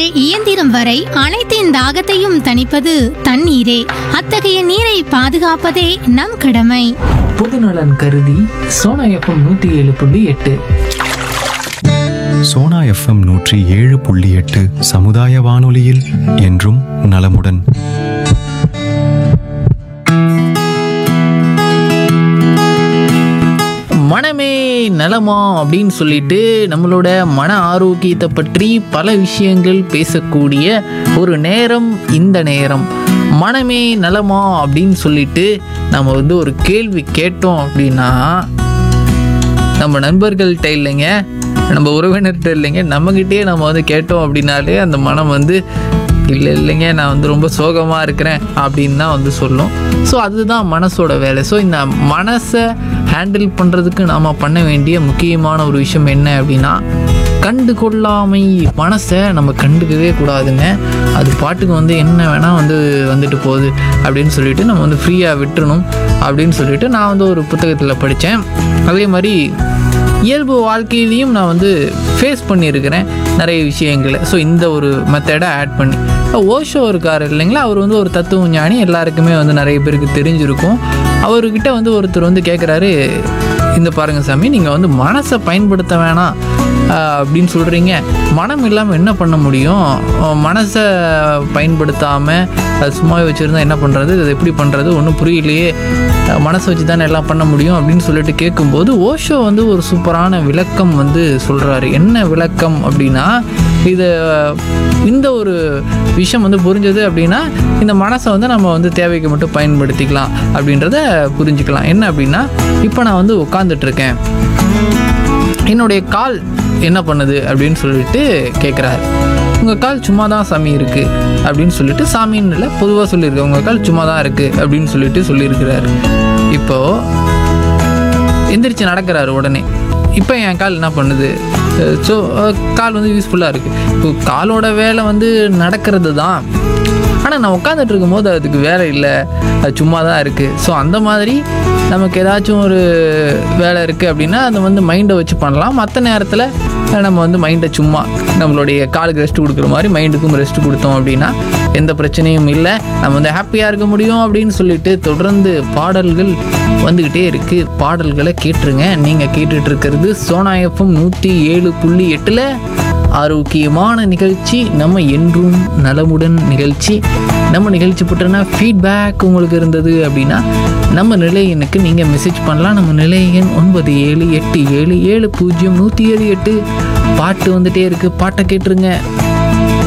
இயந்திரம் வரை அனைத்தின் தாகத்தையும் தணிப்பது தண்ணீரே அத்தகைய நீரை பாதுகாப்பதே நம் கடமை பொதுநலன் கருதி சோனா எஃப்எம் நூற்றி ஏழு புள்ளி எட்டு சோனா எஃப்எம் நூற்றி ஏழு புள்ளி எட்டு சமுதாய வானொலியில் என்றும் நலமுடன் மனமே நலமா அப்படின்னு சொல்லிட்டு நம்மளோட மன ஆரோக்கியத்தை பற்றி பல விஷயங்கள் பேசக்கூடிய ஒரு நேரம் இந்த நேரம் மனமே நலமா அப்படின்னு சொல்லிட்டு நம்ம வந்து ஒரு கேள்வி கேட்டோம் அப்படின்னா நம்ம நண்பர்கள்ட்ட இல்லைங்க நம்ம உறவினர்கிட்ட இல்லைங்க நம்மக்கிட்டே நம்ம வந்து கேட்டோம் அப்படின்னாலே அந்த மனம் வந்து இல்லை இல்லைங்க நான் வந்து ரொம்ப சோகமாக இருக்கிறேன் அப்படின்னு தான் வந்து சொல்லும் ஸோ அதுதான் மனசோட வேலை ஸோ இந்த மனசை ஹேண்டில் பண்ணுறதுக்கு நாம் பண்ண வேண்டிய முக்கியமான ஒரு விஷயம் என்ன அப்படின்னா கண்டு கொள்ளாமை மனசை நம்ம கண்டுக்கவே கூடாதுங்க அது பாட்டுக்கு வந்து என்ன வேணால் வந்து வந்துட்டு போகுது அப்படின்னு சொல்லிட்டு நம்ம வந்து ஃப்ரீயாக விட்டுறணும் அப்படின்னு சொல்லிட்டு நான் வந்து ஒரு புத்தகத்தில் படித்தேன் அதே மாதிரி இயல்பு வாழ்க்கையிலையும் நான் வந்து ஃபேஸ் பண்ணியிருக்கிறேன் நிறைய விஷயங்களை ஸோ இந்த ஒரு மெத்தடை ஆட் பண்ணி ஓஷோ இருக்கார் இல்லைங்களா அவர் வந்து ஒரு தத்துவ ஞானி எல்லாருக்குமே வந்து நிறைய பேருக்கு தெரிஞ்சிருக்கும் அவர்கிட்ட வந்து ஒருத்தர் வந்து கேட்குறாரு இந்த பாருங்க சாமி நீங்கள் வந்து மனசை பயன்படுத்த வேணாம் ஆஹ், அப்படின்னு சொல்கிறீங்க மனம் இல்லாமல் என்ன பண்ண முடியும் அஹ், மனசை பயன்படுத்தாமல் அது சும்மாவே வச்சுருந்தா என்ன பண்ணுறது அது எப்படி பண்ணுறது ஒன்றும் புரியலையே அஹ், மனசை வச்சு தானே எல்லாம் பண்ண முடியும் அப்படின்னு சொல்லிட்டு கேட்கும்போது ஓஷோ வந்து ஒரு சூப்பரான விளக்கம் வந்து சொல்கிறாரு என்ன விளக்கம் அப்படின்னா இது இந்த ஒரு விஷயம் வந்து புரிஞ்சது அப்படின்னா இந்த மனசை வந்து நம்ம வந்து தேவைக்கு மட்டும் பயன்படுத்திக்கலாம் அப்படின்றத புரிஞ்சுக்கலாம் என்ன அப்படின்னா இப்போ நான் வந்து உட்காந்துட்ருக்கேன் என்னுடைய கால் என்ன பண்ணுது அப்படின்னு சொல்லிட்டு கேட்குறாரு உங்கள் கால் சும்மா தான் சாமி இருக்குது அப்படின்னு சொல்லிட்டு சாமின்னு இல்லை பொதுவாக சொல்லியிருக்கு உங்கள் கால் சும்மா தான் இருக்குது அப்படின்னு சொல்லிட்டு சொல்லியிருக்கிறாரு இப்போது எந்திரிச்சு நடக்கிறாரு உடனே இப்போ என் கால் என்ன பண்ணுது ஸோ கால் வந்து யூஸ்ஃபுல்லாக இருக்குது இப்போ காலோட வேலை வந்து நடக்கிறது தான் ஆனால் நான் உட்காந்துட்டு இருக்கும்போது அதுக்கு வேலை இல்லை அது சும்மா தான் இருக்குது ஸோ அந்த மாதிரி நமக்கு ஏதாச்சும் ஒரு வேலை இருக்குது அப்படின்னா அதை வந்து மைண்டை வச்சு பண்ணலாம் மற்ற நேரத்தில் நம்ம வந்து மைண்டை சும்மா நம்மளுடைய காலுக்கு ரெஸ்ட் கொடுக்குற மாதிரி மைண்டுக்கும் ரெஸ்ட் கொடுத்தோம் அப்படின்னா எந்த பிரச்சனையும் இல்லை நம்ம வந்து ஹாப்பியாக இருக்க முடியும் அப்படின்னு சொல்லிட்டு தொடர்ந்து பாடல்கள் வந்துக்கிட்டே இருக்குது பாடல்களை கேட்டுருங்க நீங்கள் கேட்டுட்டு இருக்கிறது சோனா எஃப்எம் நூற்றி ஏழு புள்ளி எட்டில் ஆரோக்கியமான நிகழ்ச்சி நம்ம என்றும் நலமுடன் நிகழ்ச்சி நம்ம நிகழ்ச்சி போட்டோன்னா ஃபீட்பேக் உங்களுக்கு இருந்தது அப்படின்னா நம்ம நிலையனுக்கு நீங்கள் மெசேஜ் பண்ணலாம் நம்ம நிலையன் ஒன்பது ஏழு எட்டு ஏழு ஏழு பூஜ்ஜியம் நூற்றி ஏழு எட்டு பாட்டு வந்துட்டே இருக்குது பாட்டை கேட்டுருங்க